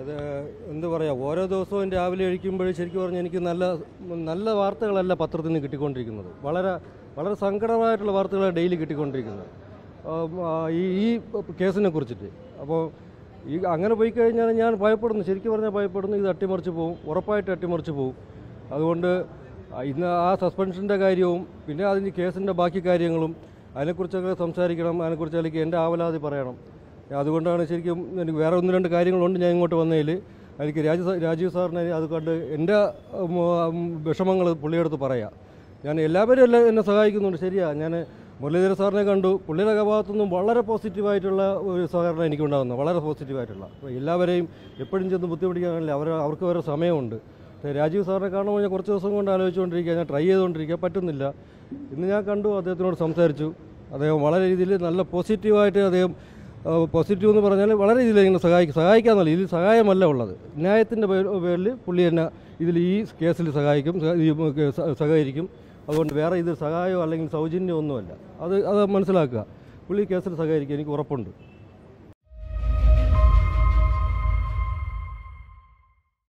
അത് എന്ത് പറയാ ഓരോ ദിവസവും രാവിലെ കഴിക്കുമ്പോൾ ശരിക്കും പറഞ്ഞാൽ എനിക്ക് നല്ല നല്ല വാർത്തകളല്ല പത്രത്തിൽ നിന്ന് കിട്ടിക്കൊണ്ടിരിക്കുന്നത് വളരെ വളരെ സങ്കടമായിട്ടുള്ള വാർത്തകളാണ് ഡെയിലി കിട്ടിക്കൊണ്ടിരിക്കുന്നത് ആം, ആ, ഈ ഈ കേസിനെ കുറിച്ചിട്ട് അപ്പോൾ ഈ അങ്ങനെ പോയി കഴിഞ്ഞാൽ ഞാൻ ഭയപ്പെടുന്നു ശരിക്കും പറഞ്ഞാൽ ഭയപ്പെടുന്നു ഇത് അട്ടിമറിച്ച് പോകും ഉറപ്പായിട്ട് അട്ടിമറിച്ച് പോകും അതുകൊണ്ട് ആ, ഇന്ന് ആ സസ്പെൻഷൻ്റെ കാര്യവും പിന്നെ അതിന് കേസിൻ്റെ ബാക്കി കാര്യങ്ങളും അതിനെക്കുറിച്ചൊക്കെ സംസാരിക്കണം അതിനെക്കുറിച്ച് അല്ലെങ്കിൽ എൻ്റെ ആവലാതി പറയണം അതുകൊണ്ടാണ് ശരിക്കും എനിക്ക് വേറെ ഒന്ന് രണ്ട് കാര്യങ്ങളുണ്ട് ഞാൻ ഇങ്ങോട്ട് വന്നതിൽ എനിക്ക് രാജീവ് സാ- രാജീവ് സാറിനെ അത് കണ്ട് എൻ്റെ വിഷമങ്ങൾ പുള്ളിയെടുത്ത് പറയാം ഞാൻ എല്ലാവരും എല്ലാം എന്നെ സഹായിക്കുന്നുണ്ട് ശരിയാ ഞാൻ മുരളീധര സാറിനെ കണ്ടു പുള്ളിയുടെ ഭാഗത്തുനിന്നും വളരെ പോസിറ്റീവായിട്ടുള്ള ഒരു സഹകരണം എനിക്കുണ്ടാകുന്നു വളരെ പോസിറ്റീവായിട്ടുള്ള അപ്പോൾ എല്ലാവരെയും എപ്പോഴും ചെന്ന് ബുദ്ധിമുട്ടിക്കാനില്ല അവർ അവർക്ക് വേറെ സമയമുണ്ട് പക്ഷേ രാജീവ് സാറിനെ കാണുമ്പോൾ ഞാൻ കുറച്ച് ദിവസം കൊണ്ട് ആലോചിച്ചുകൊണ്ടിരിക്കുക ഞാൻ ട്രൈ ചെയ്തുകൊണ്ടിരിക്കുക പറ്റുന്നില്ല ഇന്ന് ഞാൻ കണ്ടു അദ്ദേഹത്തിനോട് സംസാരിച്ചു അദ്ദേഹം വളരെ രീതിയിൽ നല്ല പോസിറ്റീവായിട്ട് അദ്ദേഹം പോസിറ്റീവ് എന്ന് പറഞ്ഞാൽ വളരെ രീതിയിൽ ഇങ്ങനെ സഹായിക്കും സഹായിക്കാന്നല്ല ഇതിൽ സഹായമല്ല ഉള്ളത് ന്യായത്തിൻ്റെ പേരിൽ പുള്ളി എന്നെ ഇതിൽ ഈ കേസിൽ സഹായിക്കും സഹ- ഈ സ- സഹകരിക്കും അതുകൊണ്ട് വേറെ ഇതിൽ സഹായമോ അല്ലെങ്കിൽ സൗജന്യമോ ഒന്നുമല്ല അത് അത് മനസ്സിലാക്കുക പുള്ളി ഈ കേസിൽ സഹകരിക്കും എനിക്ക് ഉറപ്പുണ്ട്